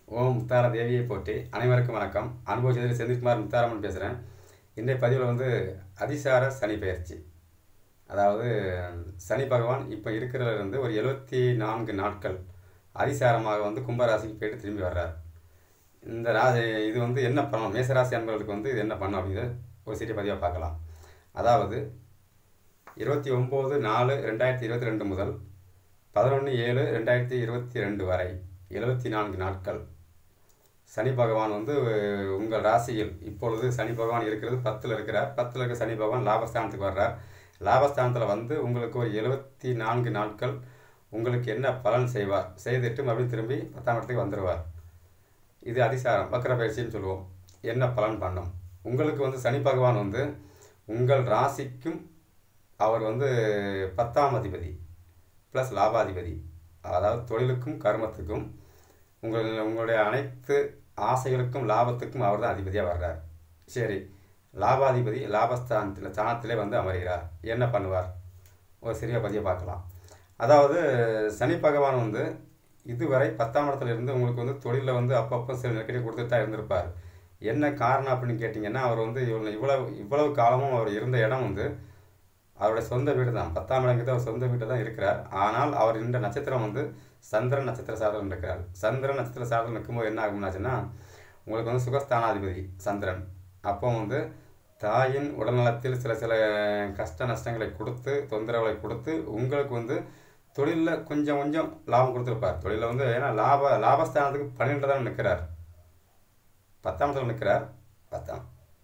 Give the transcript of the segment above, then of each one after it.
ஓம் முத்தார தேவியை போற்றி அனைவருக்கும் வணக்கம் அனுபவ ஜோதிடர் செந்தில்குமார் முத்தாரம்மன் பேசுகிறேன் இன்றைய பதிவில் வந்து அதிசார சனி பெயர்ச்சி அதாவது சனி பகவான் இப்போ இருக்கிறதுல இருந்து ஒரு எழுபத்தி நான்கு நாட்கள் அதிசாரமாக வந்து கும்பராசிக்கு போயிட்டு திரும்பி வர்றார் இந்த ராசி இது வந்து என்ன பண்ணணும் மேசராசி அன்பர்களுக்கு வந்து இது என்ன பண்ணும் அப்படிங்கிறத ஒரு சிறிய பதிவாக பார்க்கலாம் அதாவது இருபத்தி ஒம்பது நாலு ரெண்டாயிரத்தி இருபத்தி ரெண்டு முதல் பதினொன்று ஏழு ரெண்டாயிரத்தி இருபத்தி ரெண்டு வரை எழுபத்தி நான்கு நாட்கள் சனி பகவான் வந்து உங்கள் ராசியில் இப்பொழுது சனி பகவான் இருக்கிறது பத்தில் இருக்கிறார் பத்தில் இருக்கிற சனி பகவான் லாபஸ்தானத்துக்கு வர்றார் லாபஸ்தானத்தில் வந்து உங்களுக்கு ஒரு எழுபத்தி நான்கு நாட்கள் உங்களுக்கு என்ன பலன் செய்வார் செய்துட்டு மறுபடியும் திரும்பி பத்தாம் இடத்துக்கு வந்துடுவார் இது அதிசாரம் வக்கர பயிற்சின்னு சொல்லுவோம் என்ன பலன் பண்ணும் உங்களுக்கு வந்து சனி பகவான் வந்து உங்கள் ராசிக்கும் அவர் வந்து பத்தாம் அதிபதி ப்ளஸ் லாபாதிபதி அதாவது தொழிலுக்கும் கர்மத்துக்கும் உங்கள் உங்களுடைய அனைத்து ஆசைகளுக்கும் லாபத்துக்கும் அவர் தான் அதிபதியாக வர்றார் சரி லாபாதிபதி லாபஸ்தானத்தில் ஸ்தானத்திலே வந்து அமர்கிறார் என்ன பண்ணுவார் ஒரு சிறிய பதியை பார்க்கலாம் அதாவது சனி பகவான் வந்து இதுவரை பத்தாம் இடத்துல இருந்து உங்களுக்கு வந்து தொழிலில் வந்து அப்பப்போ சில நெருக்கடி கொடுத்துட்டு தான் இருந்திருப்பார் என்ன காரணம் அப்படின்னு கேட்டிங்கன்னா அவர் வந்து இவ்வளோ இவ்வளவு இவ்வளவு காலமும் அவர் இருந்த இடம் வந்து அவருடைய சொந்த வீடு தான் பத்தாம் இடங்கிறது அவர் சொந்த வீட்டில் தான் இருக்கிறார் ஆனால் அவர் இந்த நட்சத்திரம் வந்து சந்திரன் நட்சத்திர சாதனம் இருக்கிறார் சந்திரன் நட்சத்திர சாதனம் நிற்கும்போது என்ன ஆகும்னாச்சுன்னா உங்களுக்கு வந்து சுகஸ்தானாதிபதி சந்திரன் அப்போ வந்து தாயின் உடல்நலத்தில் சில சில கஷ்ட நஷ்டங்களை கொடுத்து தொந்தரவுகளை கொடுத்து உங்களுக்கு வந்து தொழிலில் கொஞ்சம் கொஞ்சம் லாபம் கொடுத்துருப்பார் தொழிலில் வந்து ஏன்னா லாப லாபஸ்தானத்துக்கு பன்னெண்டு தான் நிற்கிறார் பத்தாம் இடத்துல நிற்கிறார் பத்தாம்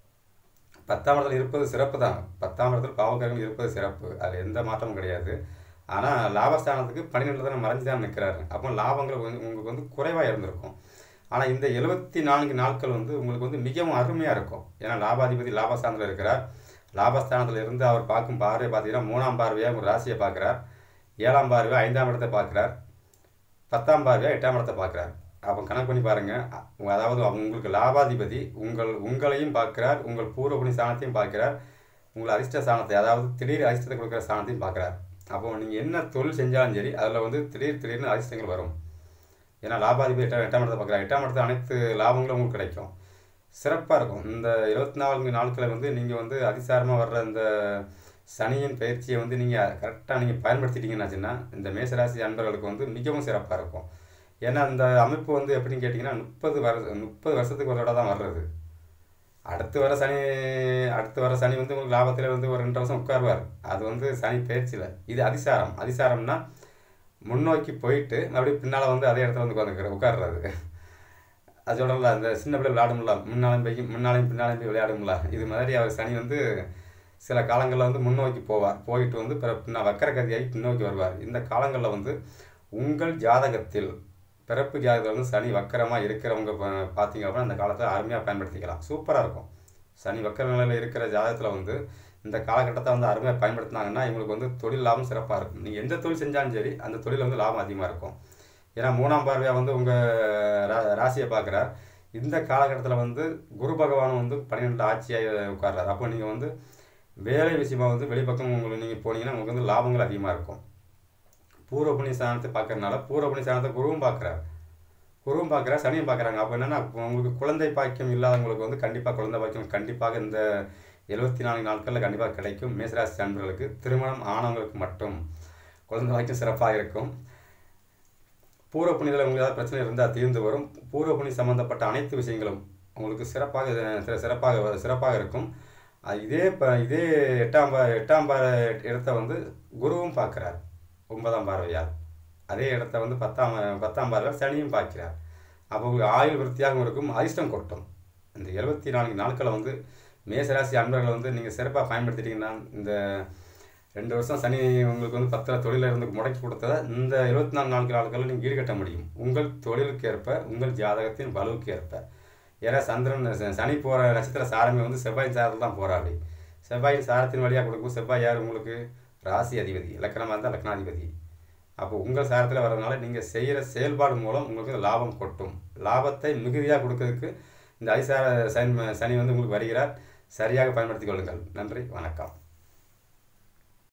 பத்தாம் இடத்துல இருப்பது சிறப்பு தான் பத்தாம் இடத்துல பாவகரங்கள் இருப்பது சிறப்பு அதில் எந்த மாற்றமும் கிடையாது ஆனால் லாபஸ்தானத்துக்கு பன்னிரெண்டு தான் மறைஞ்சு தான் நிற்கிறாரு அப்போ லாபங்கள் வந்து உங்களுக்கு வந்து குறைவாக இருந்திருக்கும் ஆனால் இந்த எழுபத்தி நான்கு நாட்கள் வந்து உங்களுக்கு வந்து மிகவும் அருமையாக இருக்கும் ஏன்னா லாபாதிபதி லாபஸ்தானத்தில் இருக்கிறார் லாபஸ்தானத்தில் இருந்து அவர் பார்க்கும் பார்வை பார்த்தீங்கன்னா மூணாம் பார்வையாக உங்கள் ராசியை பார்க்குறார் ஏழாம் பார்வையாக ஐந்தாம் இடத்தை பார்க்குறார் பத்தாம் பார்வையாக எட்டாம் இடத்தை பார்க்குறார் அப்போ கணக்கு பண்ணி பாருங்கள் அதாவது உங்களுக்கு லாபாதிபதி உங்கள் உங்களையும் பார்க்குறார் உங்கள் பூர்வ புனி ஸ்தானத்தையும் பார்க்குறார் உங்கள் அதிர்ஷ்ட ஸ்தானத்தை அதாவது திடீர் அதிர்ஷ்டத்தை கொடுக்குற ஸ்தானத்தையும் பார்க்குறார் அப்போ நீங்கள் என்ன தொழில் செஞ்சாலும் சரி அதில் வந்து திடீர் திடீர்னு அதிர்ஷ்டங்கள் வரும் ஏன்னா லாபாதிபதி எட்டாம் எட்டாம் இடத்தை பார்க்குறாரு எட்டாம் இடத்துல அனைத்து லாபங்களும் உங்களுக்கு கிடைக்கும் சிறப்பாக இருக்கும் இந்த இருபத்தி நான்கு நாட்களில் வந்து நீங்கள் வந்து அதிசாரமாக வர்ற இந்த சனியின் பயிற்சியை வந்து நீங்கள் கரெக்டாக நீங்கள் பயன்படுத்திட்டீங்கன்னாச்சுன்னா இந்த மேசராசி அன்பர்களுக்கு வந்து மிகவும் சிறப்பாக இருக்கும் ஏன்னா இந்த அமைப்பு வந்து எப்படின்னு கேட்டிங்கன்னா முப்பது வருஷ முப்பது வருஷத்துக்கு ஒரு தடவை தான் வர்றது அடுத்து வர சனி அடுத்து வர சனி வந்து உங்களுக்கு லாபத்தில் வந்து ஒரு ரெண்டு வருஷம் உட்காருவார் அது வந்து சனி பயிற்சியில் இது அதிசாரம் அதிசாரம்னா முன்னோக்கி போயிட்டு மறுபடியும் பின்னால் வந்து அதே இடத்துல வந்து உட்காந்துக்கிற உட்கார்றது அது சொல்லல அந்த சின்ன பிள்ளை விளையாடும்ல முன்னாலும் போய் முன்னாலையும் பின்னாலையும் போய் விளையாடும்ல இது மாதிரி அவர் சனி வந்து சில காலங்களில் வந்து முன்னோக்கி போவார் போயிட்டு வந்து பிற பின்ன வக்கர கதியாகி பின்னோக்கி வருவார் இந்த காலங்களில் வந்து உங்கள் ஜாதகத்தில் பிறப்பு ஜாதகத்தில் வந்து சனி வக்கரமாக இருக்கிறவங்க பார்த்தீங்க அப்படின்னா அந்த காலத்தில் அருமையாக பயன்படுத்திக்கலாம் சூப்பராக இருக்கும் சனி வக்கர நிலையில் இருக்கிற ஜாதகத்தில் வந்து இந்த காலகட்டத்தை வந்து அருமையாக பயன்படுத்தினாங்கன்னா இவங்களுக்கு வந்து தொழில் லாபம் சிறப்பாக இருக்கும் நீங்கள் எந்த தொழில் செஞ்சாலும் சரி அந்த தொழில் வந்து லாபம் அதிகமாக இருக்கும் ஏன்னா மூணாம் பார்வையாக வந்து உங்கள் ரா ராசியை பார்க்குறார் இந்த காலகட்டத்தில் வந்து குரு பகவான் வந்து பன்னிரெண்டு ஆட்சியாக உட்கார்றாரு அப்போ நீங்கள் வந்து வேலை விஷயமா வந்து வெளிப்பக்கம் உங்களுக்கு நீங்கள் போனீங்கன்னா உங்களுக்கு வந்து லாபங்கள் அதிகமாக இருக்கும் பூர்வ புண்ணிய ஸ்தானத்தை பார்க்கறதுனால பூர்வ புண்ணிய ஸ்தானத்தை குருவும் பார்க்குறார் குருவும் பார்க்குறார் சனியும் பார்க்குறாங்க அப்போ என்னென்னா உங்களுக்கு குழந்தை பாக்கியம் இல்லாதவங்களுக்கு வந்து கண்டிப்பாக குழந்தை பாக்கியம் கண்டிப்பாக இந்த எழுபத்தி நான்கு நாட்களில் கண்டிப்பாக கிடைக்கும் மேசராசி நண்பர்களுக்கு திருமணம் ஆனவங்களுக்கு மட்டும் குழந்தை பாக்கியம் சிறப்பாக இருக்கும் பூர்வ புண்ணியத்தில் உங்களுக்கு ஏதாவது பிரச்சனை இருந்தால் தீர்ந்து வரும் பூர்வ புண்ணி சம்மந்தப்பட்ட அனைத்து விஷயங்களும் உங்களுக்கு சிறப்பாக சிறப்பாக சிறப்பாக இருக்கும் இதே இப்போ இதே எட்டாம் பா எட்டாம் பார இடத்த வந்து குருவும் பார்க்குறார் ஒன்பதாம் பார்வையால் அதே இடத்த வந்து பத்தாம் பத்தாம் பார்வையால் சனியும் பார்க்கிறார் அப்போ உங்களுக்கு ஆயுள் விருத்தியாகவும் இருக்கும் அதிர்ஷ்டம் கொட்டும் இந்த எழுபத்தி நான்கு நாட்களை வந்து மேசராசி அன்பர்களை வந்து நீங்கள் சிறப்பாக பயன்படுத்திட்டீங்கன்னா இந்த ரெண்டு வருஷம் சனி உங்களுக்கு வந்து பத்திர தொழிலில் இருந்து முடக்கி கொடுத்ததை இந்த இருபத்தி நாலு நான்கு நாட்களில் நீங்கள் ஈடுகட்ட முடியும் உங்கள் தொழிலுக்கு ஏற்ப உங்கள் ஜாதகத்தின் வலுவுக்கு ஏற்ப ஏன்னா சந்திரன் சனி போகிற நட்சத்திர சாரமே வந்து செவ்வாய் சாரத்தில் தான் போகிறாப்படி செவ்வாயின் சாரத்தின் வழியாக கொடுக்கும் செவ்வாய் யார் உங்களுக்கு ராசி அதிபதி இலக்கணமாக இருந்தால் லக்னாதிபதி அப்போ உங்கள் சாரத்தில் வர்றதுனால நீங்கள் செய்கிற செயல்பாடு மூலம் உங்களுக்கு லாபம் கொட்டும் லாபத்தை மிகுதியாக கொடுக்கறதுக்கு இந்த அதிசார சனி சனி வந்து உங்களுக்கு வருகிறார் சரியாக பயன்படுத்திக் கொள்ளுங்கள் நன்றி வணக்கம்